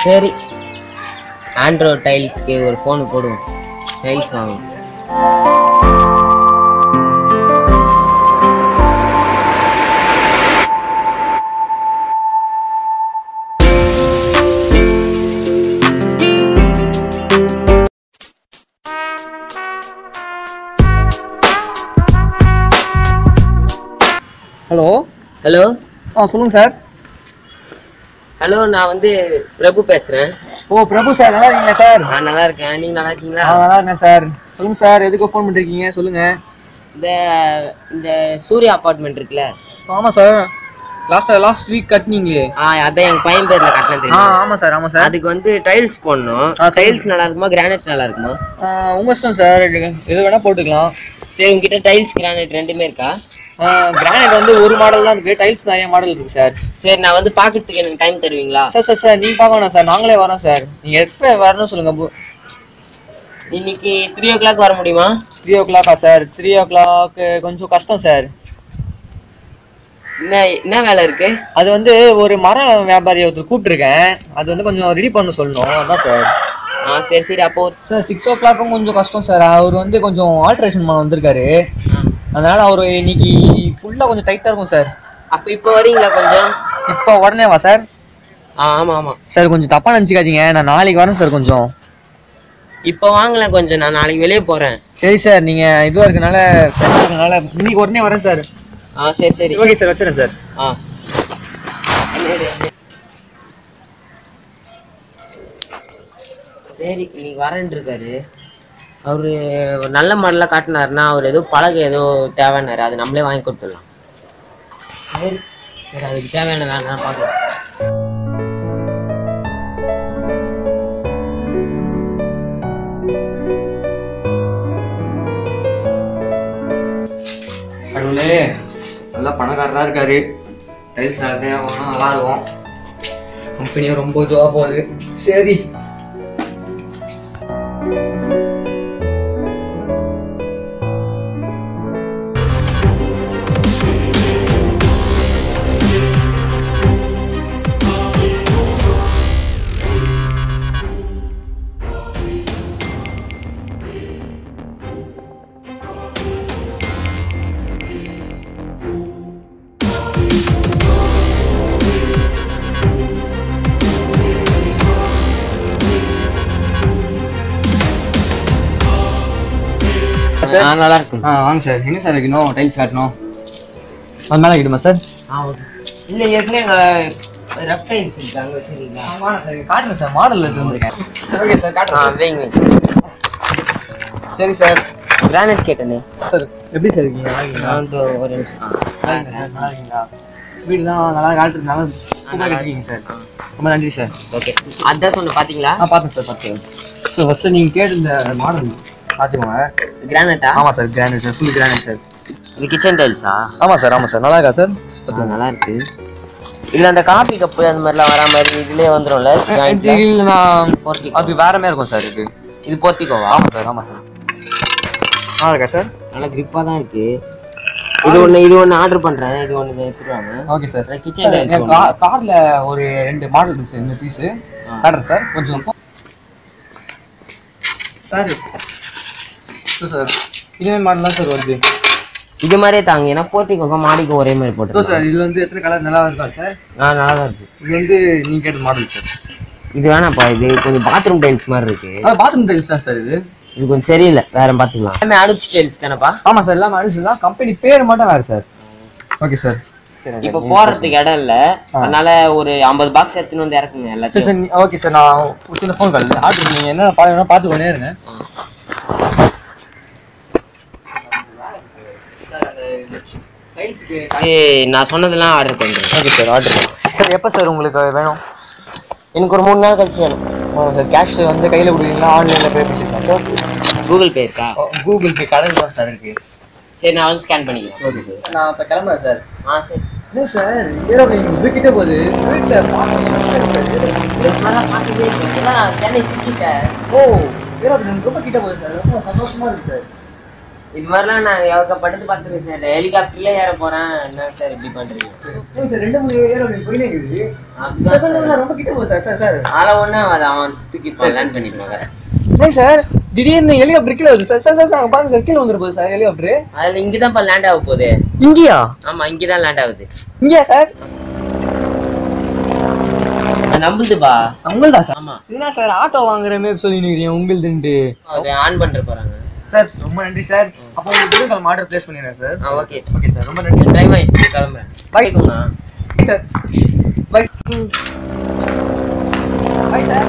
சரி ஆண்ட்ராய்ட் டைல்ஸ்க்கு ஒரு ஃபோன் போடுவோம் டைல்ஸ் வாங்குவோம் ஹலோ ஹலோ ஆ சொல்லுங்க சார் ஹலோ நான் வந்து பிரபு பேசுறேன் ஓ பிரபு சார் நல்லா இருக்கீங்களா சார் நான் நல்லா இருக்கேன் நீங்க நல்லா இருக்கீங்களா ஆ நல்லா இருக்கேன் சார் சொல்லுங்க சார் எதுக்கு ஃபோன் பண்ணிருக்கீங்க சொல்லுங்க இந்த இந்த சூர்யா அபார்ட்மெண்ட் இருக்குல்ல ஆமாம் சார் லாஸ்ட் லாஸ்ட் வீக் கட்டினீங்களே ஆ அதான் எங்க பையன் பேர்ல கட்டினது ஆ தெரியுமா? ஆமாம் சார் ஆமாம் சார் அதுக்கு வந்து டைல்ஸ் போடணும் ஆ, சரி. டைல்ஸ் நல்லா இருக்குமா கிரானைட் நல்லா இருக்குமா உங்கள் இஷ்டம் சார் எது வேணால் போட்டுக்கலாம் சரி உங்ககிட்ட டைல்ஸ் கிரானைட் ரெண்டுமே இருக்கா கிரானைட் வந்து ஒரு மாடல் தான் இருக்குது டைல்ஸ் நிறைய மாடல் இருக்குது சார் சரி நான் வந்து பாக்கிறதுக்கு எனக்கு டைம் தருவீங்களா சார் சார் சார் நீங்கள் பார்க்க வேணாம் சார் நாங்களே வரோம் சார் நீங்கள் எப்போ வரணும் சொல்லுங்கள் இன்னைக்கு த்ரீ ஓ கிளாக் வர முடியுமா த்ரீ ஓ கிளாக்கா சார் த்ரீ ஓ கிளாக்கு கொஞ்சம் கஷ்டம் சார் என்ன என்ன வேலை இருக்கு அது வந்து ஒரு மர வியாபாரி ஒருத்தர் கூப்பிட்டுருக்கேன் அது வந்து கொஞ்சம் ரெடி பண்ண சொல்லணும் அதான் சார் ஆ சரி சரி அப்போ ஒரு- சார் சிக்ஸ் ஓ கிளாக்கும் கொஞ்சம் கஷ்டம் சார் அவர் வந்து கொஞ்சம் ஆல்ட்ரேஷன் பண்ண வந்திருக்காரு அதனால அவர் இன்னைக்கு ஃபுல்லாக கொஞ்சம் டைட்டாக இருக்கும் சார் அப்போ இப்போ வரீங்களா கொஞ்சம் இப்போ உடனே வா சார் ஆ ஆமா ஆமா சார் கொஞ்சம் தப்பாக நினச்சிக்காதீங்க நான் நாளைக்கு வரேன் சார் கொஞ்சம் இப்போ வாங்கலாம் கொஞ்சம் நான் நாளைக்கு வெளியே போறேன் சரி சார் நீங்கள் இதுவாக இருக்கனால pressure இருக்கனால இன்னைக்கு உடனே வரேன் சார் ஆ சரி சரி ஓகே சார் வச்சுறேன் சார் ஆ சரி இன்னைக்கு வரேன் இருக்காரு அவரு ஒரு நல்ல மாடலாக காட்டினாருன்னா அவர் ஏதோ பழகு ஏதோ தேவைன்னாரு அது நம்மளே வாங்கி கொடுத்துடலாம் சரி சரி அதுக்கு தேவையானதான் நான் பார்க்கலாம் கடவுளே நல்லா பணக்காரராக இருக்காரு டைல்ஸ் நிறையா வாங்கினா நல்லா இருக்கும் கம்பெனியும் ரொம்ப இதுவாக போகுது சரி ஆ நல்லா இருக்கும் ஆ வாங்க சார் எங்க சார் வைக்கணும் டைல்ஸ் காட்டணும் அது மேலே வைக்கணுமா சார் ஆ ஓகே இல்லை ஏற்கனவே எங்கள் ரெஃப் டைல்ஸ் இருக்கு அங்கே வச்சுருக்கீங்களா ஆமாம் சார் காட்டுறேன் சார் மாடல் எடுத்து வந்திருக்கேன் ஓகே சார் ஆ காட்டுறேன் வைங்க சரி சார் கிரானைட் கேட்டனே சார் எப்படி சார் இருக்கீங்க நல்லா இருக்கீங்களா நான் வந்து ஒரு நிமிஷம் நல்லா இருக்கேன் சார் நல்லா இருக்கீங்களா வீடு தான் நல்லா காட்டு நல்லா சூப்பராக கட்டிருக்கீங்க சார் ரொம்ப நன்றி சார் ஓகே அதான் சொன்ன பார்த்தீங்களா ஆ பார்த்தேன் சார் பார்த்தேன் சார் ஃபஸ்ட்டு நீங்கள் கேட்டிருந்த மாடல் பார்த்துக்கோங்க கிரானைட்டா ஆமாம் sir granite sir full granite sir இது கிச்சன் டைல்ஸா ஆமாம் சார் ஆமாம் சார் நல்லா இருக்கா சார் நல்லா இருக்கு இதுல அந்த காபி கப்பு அந்த மாதிரிலாம் வரா மாதிரி இதுலயே வந்துரும்ல jointல? இது நான் Portico. அது வேற மாதிரி இருக்கும் சார் இது இது போர்த்திக்கோவா ஆமாம் சார் ஆமாம் சார் நல்லா இருக்கா சார் நல்லா கிரிப்பா தான் இருக்கு இது ஒண்ணு இது ஒண்ணு ஆர்டர் பண்றேன் இது ஒண்ணு இதை எடுத்துருவாங்க ஓகே சார் கிச்சன் டைல்ஸ் என் கா- கார்ல ஒரு ரெண்டு மாடல் இருக்கு சார் இந்த பீஸ் காட்டுறேன் சார் கொஞ்சம் சார் இல்லை சார் இதே மாடல் தான் சார் வருது இது மாதிரியே தாங்க ஏன்னா போர்த்திக்கோக்கும் மாடிக்கும் ஒரே மாதிரி இதோ போட்டு சார் இதுல வந்து எத்தனை கலர் நல்லா இருக்கா சார் ஆ நல்லா தான் இருக்கு இது வந்து நீங்க கேட்ட மாடல் சார் இது வேணாப்பா இது கொஞ்சம் பாத்ரூம் டைல்ஸ் மாதிரி இருக்கு அது பாத்ரூம் டைல்ஸ் தான் சார் இது இது கொஞ்சம் சரியில்லை வேற பாத்துக்கலாம் எல்லாமே அனுச்சு டைல்ஸ் தானேப்பா ஆமா சார் எல்லாமே அடிச்சு தான் கம்பெனி பேர் மட்டும் வேறு சார் ஓகே சார் இப்போ போறதுக்கு இடம் இல்ல அதனால ஒரு ஐம்பது பாக்ஸ் எடுத்துன்னு வந்து இறக்குங்க சரி எல்லாத்தையும் சார் ஓகே சார் நான் ஒரு சின்ன ஃபோன் கால் ஆர்டர் நீங்க என்ன பார்த்து பார்த்து கொண்டே இருங்க ஏய், நான் சொன்னதெல்லாம் ஆர்டர் பண்றேன் ஓகே சார் ஆர்டர் சார் எப்போ சார் உங்களுக்கு வேணும் எனக்கு ஒரு மூணு நாள் கழிச்சு வேணும் ஆமாம் சார் கேஷ் வந்து கையில் கொடுக்குறீங்களா ஆன்லைனில் பே பண்ணிக்கலாம் சார் கூகுள் பே இருக்கா கூகுள் பே கடையில் தான் சார் இருக்கு சரி நான் வந்து ஸ்கேன் பண்ணிக்கிறேன் ஓகே சார் நான் இப்போ கிளம்புறேன் சார் ஆ சரி இல்லை சார் ஏரோப்ளைன் இதுக்கிட்டே போகுது வீட்டில் சென்னை சிட்டி சார் ஓ ஏரோப்ளைன் ரொம்ப கிட்ட போகுது சார் ரொம்ப சந்தோஷமா இருக்கு சார் இது மாதிரிலாம் நான் ஏகப்பட்டது பார்த்துருக்கேன் சார் ஹெலிகாப்டர்ல ஏற போறேன் என்ன சார் இப்படி பண்றீங்க சார் ரெண்டு மூணு ஏரோ போயினே இருக்குது அதுதான் சார் சார் ரொம்ப கிட்ட போகுது சார் சார் சார் அதெல்லாம் ஒன்றும் அது அவன் தூக்கி லேண்ட் பண்ணிட்டு ஏய் சார் திடீர்னு ஹெலிகாப்டர் கீழே வருது சார் சார் சார் சார் பாருங்க சார் கீழே வந்துரு போகுது சார் ஹெலிகாப்டர் அதில் இங்கே தான் லேண்ட் ஆக போகுது இங்கேயா ஆமா இங்கே தான் லேண்ட் ஆகுது இங்கேயா சார் நம்புதுப்பா உங்கள்தா சார் ஆமா என்ன சார் ஆட்டோ வாங்குற மாதிரி சொல்லி நிற்கிறீங்க உங்களுதுன்ட்டு அது ஆன் பண்ணிட்டு போறாங்க சார் ரொம்ப நன்றி சார் அப்போ உங்களுக்கு புதன்கிழமை ஆர்டர் ப்ளேஸ் பண்ணிடுறேன் சார் ஆ ஓகே ஓகே சார் ரொம்ப நன்றி டைம் ஆயிடுச்சு கிளம்புறேன் Bye. கேக்குங்களா? Sir bye bye sir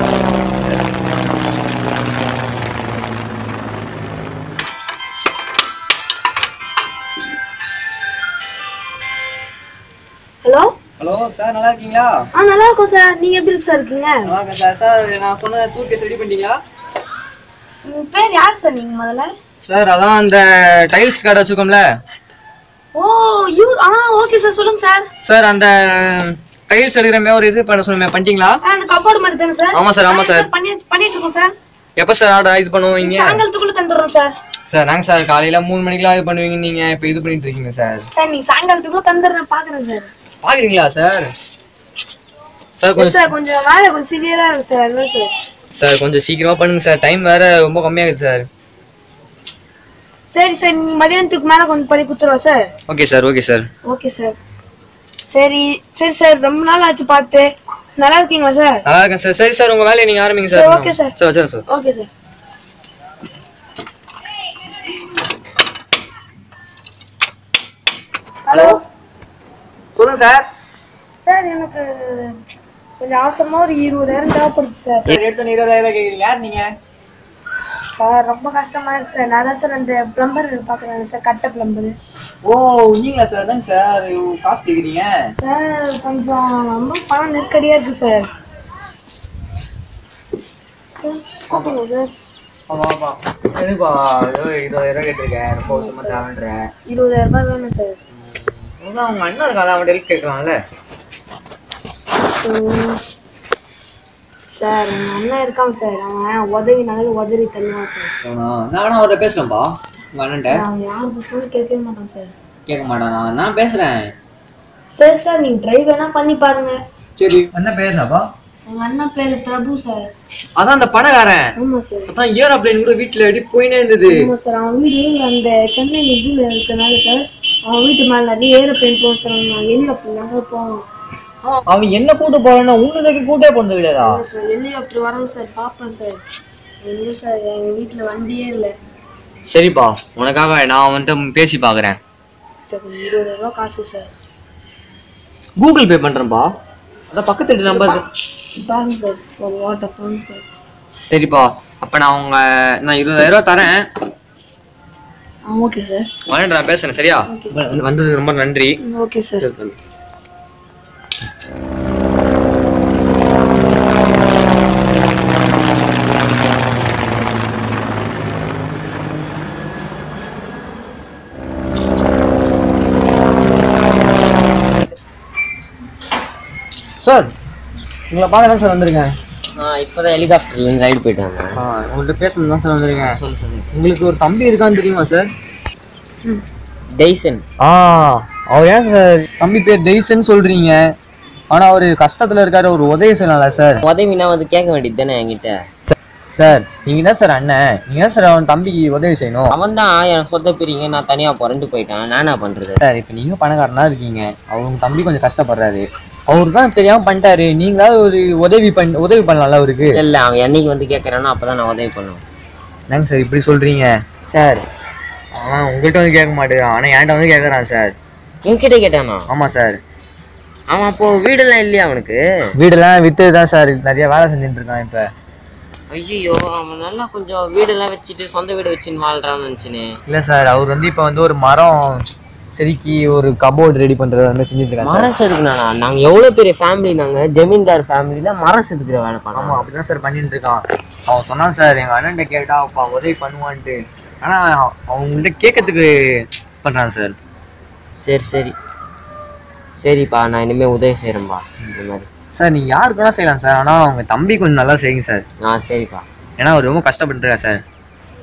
hello hello sir நல்லா இருக்கீங்களா ஆ நல்லா இருக்கும் சார் நீங்க எப்படி சார் இருக்கீங்க நல்லா இருக்கேன் சார் சார் நான் சொன்ன தூக்கி ரெடி பண்ணிட்டீங்களா உங்க பேர் யார் சார் நீங்க முதல்ல சார் அதான் அந்த டைல்ஸ் கடை வச்சுருக்கோம்ல ஓ யூ ஆ ஓகே சார் சொல்லுங்க சார் சார் அந்த டைல்ஸ் எடுக்கிற மாதிரி ஒரு இது பண்ண சொன்னேன் பண்ணிட்டீங்களா சார் அந்த கப்போர்டு மாதிரி தானே சார் ஆமா சார், ஆமா ஆ, சார். பண்ணி பண்ணிட்டு இருக்கோம் சார் எப்போ சார் ஆர்டர் இது பண்ணுவீங்க சாயங்காலத்துக்குள்ள தந்துடுறோம் சார் சார் நாங்கள் சார் காலையில மூணு மணிக்கெல்லாம் இது பண்ணுவீங்க நீங்க இப்போ இது பண்ணிட்டு இருக்கீங்க சார் சார் நீங்க சாயங்காலத்துக்குள்ள தந்துடுறேன் பாக்குறேன் சார் பாக்குறீங்களா சார் சார் Yes, கொஞ்சம் சார் கொஞ்சம் வேலை கொஞ்சம் சிவியரா இருக்கு சார் அதான் சார் சார் கொஞ்சம் சீக்கிரமா பண்ணுங்க சார் டைம் வேற ரொம்ப கம்மியாகுது சார் சரி சார் நீங்க மதியானத்துக்கு மேல கொஞ்சம் பண்ணி கொடுத்துருவோம் sir okay sir okay sir okay sir சரி சரி சார் ரொம்ப நாள் ஆச்சு பார்த்து நல்லா இருக்கீங்களா சார் நல்லா இருக்கேன் சார் சரி சார் உங்க வேலையை நீங்க ஆரம்பிங்க சரி, சார் okay, sir. சார் வச்சுருங்க சார் ஓகே சார் ஹலோ சொல்லுங்க சார் சார் எனக்கு கொஞ்சம் அவசரமா ஒரு இருபதாயிரம் தேவைப்படுது சார் சார் எடுத்து இருபதாயிரம் கேட்குறீங்க யார் நீங்க சார் ரொம்ப கஷ்டமா இருக்கு சார் நான் தான் சார் அந்த பிளம்பர் பாக்குறேன் சார் கட்ட பிளம்பர் ஓ நீங்களா சார் தாங்க சார் காசு கேட்குறீங்க சார் கொஞ்சம் ரொம்ப பணம் நெருக்கடியா இருக்கு சார் சார், கூப்பிடுங்க சார் ஆமா ஆமா எதுப்பா ஏதோ இருபதாயிரம் கேட்டிருக்கேன் ரொம்ப வருஷமா தேவைன்ற இருபதாயிரம் ரூபாய் வேணும் சார் அதான் அவங்க அண்ணன் இருக்காங்க அவன் ஹெல்ப் கேட்கலாம்ல ம். சார் எங்க அண்ணன் இருக்கான் சார் அவன் உதவினாலும் உதவி தருவான் சார் நான் வேணா அவர்கிட்ட பேசுறேன்ப்பா உங்க அண்ணன்ட்ட அவன் யாருக்கு ஃபோன் கேட்கவே மாட்டான் சார் கேட்க மாட்டானா நான் பேசுறேன் சரி சார் நீங்க டிரைவ் வேணா பண்ணி பாருங்க சரி அண்ணன் பேசுறப்பா எங்க அண்ணன் பேரு பிரபு சார் அதான் அந்த பணக்காரன் ஆமா சார் அதான் ஏரோப்ளேன் கூட வீட்டுல எப்படி போயினே இருந்தது ஆமா சார் அவன் வீடு அந்த சென்னை இதுல இருக்கனால சார் அவன் வீட்டு மேல நிறைய ஏரோப்ளேன் போகும் சார் அவன் ஹெலிகாப்டர் தான் சார் போவான் அவன் என்ன கூட்டு போறான்னா உன்னதுக்கு கூட்டே போனது கிடையாதா ஆமா சார் ஹெலிகாப்டர் வரவும் சார் பார்ப்பேன் சார் எங்க சார் எங்க வீட்டுல வண்டியே இல்லை சரிப்பா உனக்காக நான் வந்துட்டு பேசி பாக்குறேன் சார் கொஞ்சம் இருபதாயிரம் ரூபாய் காசு சார் கூகுள் பே பண்றேன்ப்பா அதான் பக்கத்து வீட்டு நம்பர் பாருங்க சார் ஒரு வாட்டர் ஃபோன் சார் சரிப்பா அப்ப நான் உங்க நான் இருபதாயிரம் ரூபாய் தரேன் ஆ ஓகே சார் வாங்கிட்டு நான் பேசுறேன் சரியா வந்தது ரொம்ப நன்றி ஓகே சார் சார் உங்களை பார்க்க தான் சார் வந்திருக்கேன் ஆ இப்போதான் ஹெலிகாப்டர்ல இருந்து ரைடு போயிட்டாங்க ஆ உங்கள்கிட்ட பேசணும் தான் சார் வந்திருக்கேன் உங்களுக்கு ஒரு தம்பி இருக்கான்னு தெரியுமா சார் டெய்சன் ஆ அவர் ஏன் சார் தம்பி பேர் டெய்சன் சொல்றீங்க ஆனா அவர் கஷ்டத்துல இருக்காரு ஒரு உதவி செய்யலாம்ல சார் உதவினா வந்து கேட்க வேண்டியது தானே என்கிட்ட சார் நீங்க தான் சார் அண்ணன் நீங்க தான் சார் அவன் தம்பிக்கு உதவி செய்யணும் அவன் தான் என் சொந்த பிரிங்க நான் தனியா புரண்டு போயிட்டான் நான் என்ன பண்றது சார் இப்போ நீங்க பணக்காரனா இருக்கீங்க அவர் உங்க தம்பி கொஞ்சம் கஷ்டப்படுறாரு அவர் தான் தெரியாம பண்ணிட்டாரு நீங்களாவது ஒரு உதவி பண்ண உதவி பண்ணலாம்ல அவருக்கு இல்ல அவன் என்னைக்கு வந்து கேட்கறானோ அப்பதான் நான் உதவி பண்ணுவேன் என்னங்க சார் இப்படி சொல்றீங்க சார் அவன் உங்கள்கிட்ட வந்து கேட்க மாட்டேங்கிறான் ஆனா என்கிட்ட வந்து கேட்கறான் சார் உன்கிட்ட கேட்டானா ஆமா சார் அவன் அப்போ வீடெல்லாம் இல்லையா அவனுக்கு வீடெல்லாம் வித்து தான் சார் நிறைய வேலை செஞ்சுட்டு இருக்கான் இப்ப ஐயோ அவன் நல்லா கொஞ்சம் வீடெல்லாம் வச்சுட்டு சொந்த வீடு வச்சுன்னு வாழ்றான்னு நினைச்சுனே இல்ல சார் அவர் வந்து இப்ப வந்து ஒரு மரம் செதுக்கி ஒரு கபோர்டு ரெடி பண்றது வந்து செஞ்சுட்டு இருக்காங்க சார் மரம் செதுக்குனானா நாங்க எவ்வளவு பெரிய ஃபேமிலி நாங்க ஜமீன்தார் ஃபேமிலில மரம் செதுக்குற வேலை ஆமா பண்ணோம் அப்படிதான் சார் பண்ணிட்டு இருக்கான் அவன் சொன்னான் சார் எங்க அண்ணன்ட்ட கேட்டா அப்பா உதவி பண்ணுவான்ட்டு ஆனா அவங்கள்ட்ட கேட்கறதுக்கு பண்றான் சார் சரி சரி சரிப்பா நான் இனிமே உதவி செய்யறேன்பா இந்த மாதிரி சார் நீங்க யாருக்கு வேணா செய்யலாம் சார் ஆனா அவங்க தம்பி கொஞ்சம் நல்லா செய்யுங்க சார் ஆ சரிப்பா ஏன்னா அவர் ரொம்ப கஷ்டப்பட்டுருக்கா சார்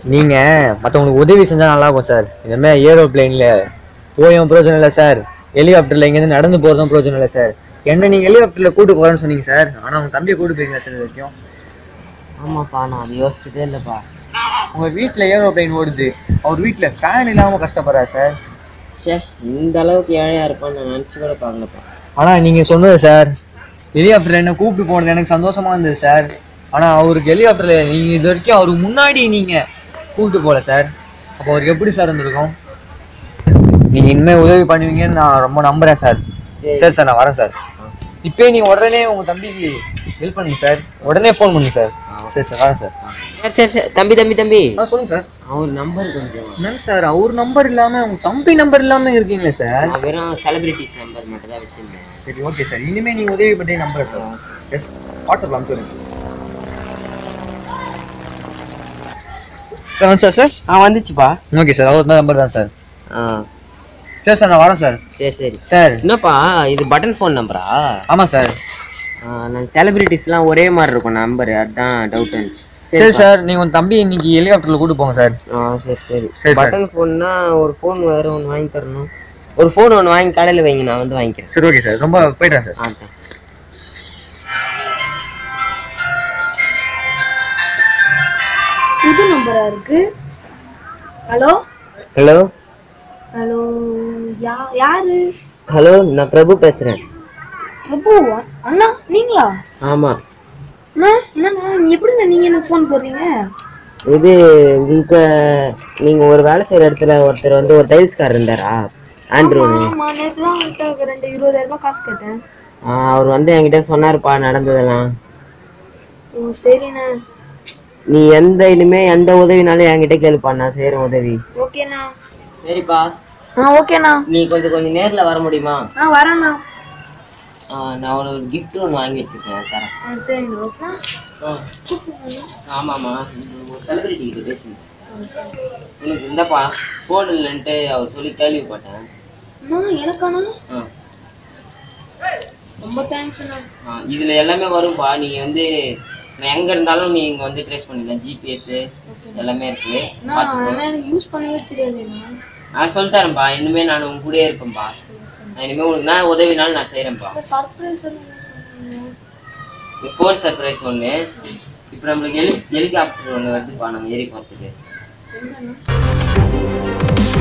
நீங்க மத்தவங்களுக்கு உதவி செஞ்சா நல்லா இருக்கும் சார் இந்த மாதிரி ஏரோப்ளேன்ல போயும் பிரயோஜனம் இல்லை சார் ஹெலிகாப்டர்ல இங்கேருந்து நடந்து போறதும் பிரயோஜனம் இல்லை சார் என்ன நீங்க ஹெலிகாப்டர்ல கூட்டு போறேன்னு சொன்னீங்க சார் ஆனா உங்க தம்பியை கூட்டு போயிருக்கீங்க சார் இது வரைக்கும் ஆமாப்பா நான் அது யோசிச்சுட்டே இல்லைப்பா உங்க வீட்ல ஏரோப்ளேன் ஓடுது அவர் வீட்ல ஃபேன் இல்லாம கஷ்டப்படுறாரு சார் ச்சே இந்த அளவுக்கு ஏழையா இருப்பான்னு நான் நினச்சி கூட பார்க்கலப்பா ஆனா நீங்க சொன்னது சார் ஹெலிகாப்டர்ல என்ன கூப்பிட்டு போனது எனக்கு சந்தோஷமா இருந்தது சார் ஆனா அவருக்கு ஹெலிகாப்டர்ல நீங்க இது வரைக்கும் அவருக்கு முன்னாடி நீங்க கூப்பிட்டு போல சார் அப்போ அவருக்கு எப்படி சார் இருந்திருக்கும் நீங்க இனிமே உதவி பண்ணுவீங்கன்னு நான் ரொம்ப நம்புறேன் சார் சரி சார் நான் வரேன் சார் இப்பயே நீ உடனே உங்க தம்பிக்கு ஹெல்ப் பண்ணுங்க சார் உடனே ஃபோன் பண்ணுங்க சார் சரி சார் வரேன் சார் சரி சரி சரி தம்பி தம்பி தம்பி ஆ சொல்லுங்க சார் அவர் நம்பர் கொஞ்சம் என்னங்க சார் அவர் நம்பர் இல்லாம உங்க தம்பி நம்பர் இல்லாம இருக்கீங்களே சார் நான் வெறும் செலிபிரிட்டிஸ் நம்பர் மட்டும் தான் வச்சிருந்தேன் சரி ஓகே சார் இனிமே நீங்க உதவி பற்றி நம்புறேன் சார் எஸ் வாட்ஸ்அப்ல அனுப்பிச்சு சார் சார் சார் ஆ வந்துச்சுப்பா ஓகே சார் அவர் நம்பர் தான் சார் ஆ சரி சார் நான் வரேன் சார் சரி சரி சார் என்னப்பா இது பட்டன் ஃபோன் நம்பரா ஆமாம் சார் நான் செலிபிரிட்டிஸ்லாம் ஒரே மாதிரி இருக்கும் நம்பர் அதுதான் டவுட் இருந்துச்சு சரி சார் நீங்கள் உங்கள் தம்பி இன்னைக்கு ஹெலிகாப்டரில் கூட்டு போங்க சார் ஆ சரி சரி சரி, பட்டன் ஃபோன்னா ஒரு ஃபோன் வேறு ஒன்று வாங்கி தரணும் ஒரு ஃபோன் ஒன்று வாங்கி கடையில் வைங்க நான் வந்து வாங்கிக்கிறேன் சரி ஓகே சார் ரொம்ப போயிட்டேன் சார் ஆ thanks. புது நம்பரா இருக்கு ஹலோ ஹலோ ஹலோ யா யாரு ஹலோ நான் பிரபு பேசுகிறேன் பிரபு அ- அண்ணா நீங்களா ஆமாம் அண்ணா என்னண்ணா நீ எப்படிண்ணா நீங்க எனக்கு ஃபோன் போடுறீங்க இது உங்களுக்கு நீங்கள் ஒரு வேலை செய்கிற இடத்துல ஒருத்தர் வந்து ஒரு டைல்ஸ்கார் இருந்தாரா ஆண்ட்ரூன்னு ஆமா நேற்று தான் அவர்கிட்ட ரெண்டு இருபதாயிரம் ரூபாய் காசு கேட்டேன் அவர் வந்து என்கிட்ட சொன்னாருப்பா நடந்ததெல்லாம் ஓ சரிண்ணா நீ எந்த இனிமே எந்த உதவினாலும் என்கிட்ட கேளுப்பா நான் செய்கிறேன் உதவி ஓகேண்ணா சரிப்பா ஆ ஓகேண்ணா நீ கொஞ்சம் கொஞ்சம் நேரில் வர முடியுமா ஆ வரேண்ணா ஆ, நான் உனக்கு ஒரு gift ஒன்று வாங்கி வச்சிருக்கேன் தரேன் ஆ சரிண்ணா ஓகே ஆமாம்மா ஒரு செலிபிரிட்டி கிட்ட பேசுங்க உனக்கு இந்தப்பா ஃபோன் இல்லைன்ட்டு அவர் சொல்லி கேள்விப்பட்டேன் அண்ணா எனக்காண்ணா ஆ ரொம்ப தேங்க்ஸ்ண்ணா ஆ, இதுல எல்லாமே வரும்பா நீங்க வந்து நான் எங்க இருந்தாலும் நீங்க வந்து ட்ரேஸ் பண்ணிக்கலாம் ஜிபிஎஸ் எல்லாமே இருக்கு அண்ணா அதெல்லாம் எனக்கு யூஸ் பண்ணவே தெரியாதுண்ணா நான் சொல்லித்தரேன்ப்பா இனிமே நான் உங்க கூடயே இருப்பேன்ப்பா நான் இனிமே உனக்கு நான் உதவினாலும் நான் செய்யறேன்ப்பா சர்ப்ரைஸ் ஃபோன் சர்ப்ரைஸ் ஒன்று இப்போ நம்மளுக்கு ஹெலி ஹெலிகாப்டர் ஒன்று வருதுப்பா நம்ம ஏறி போகிறதுக்கு என்னண்ணா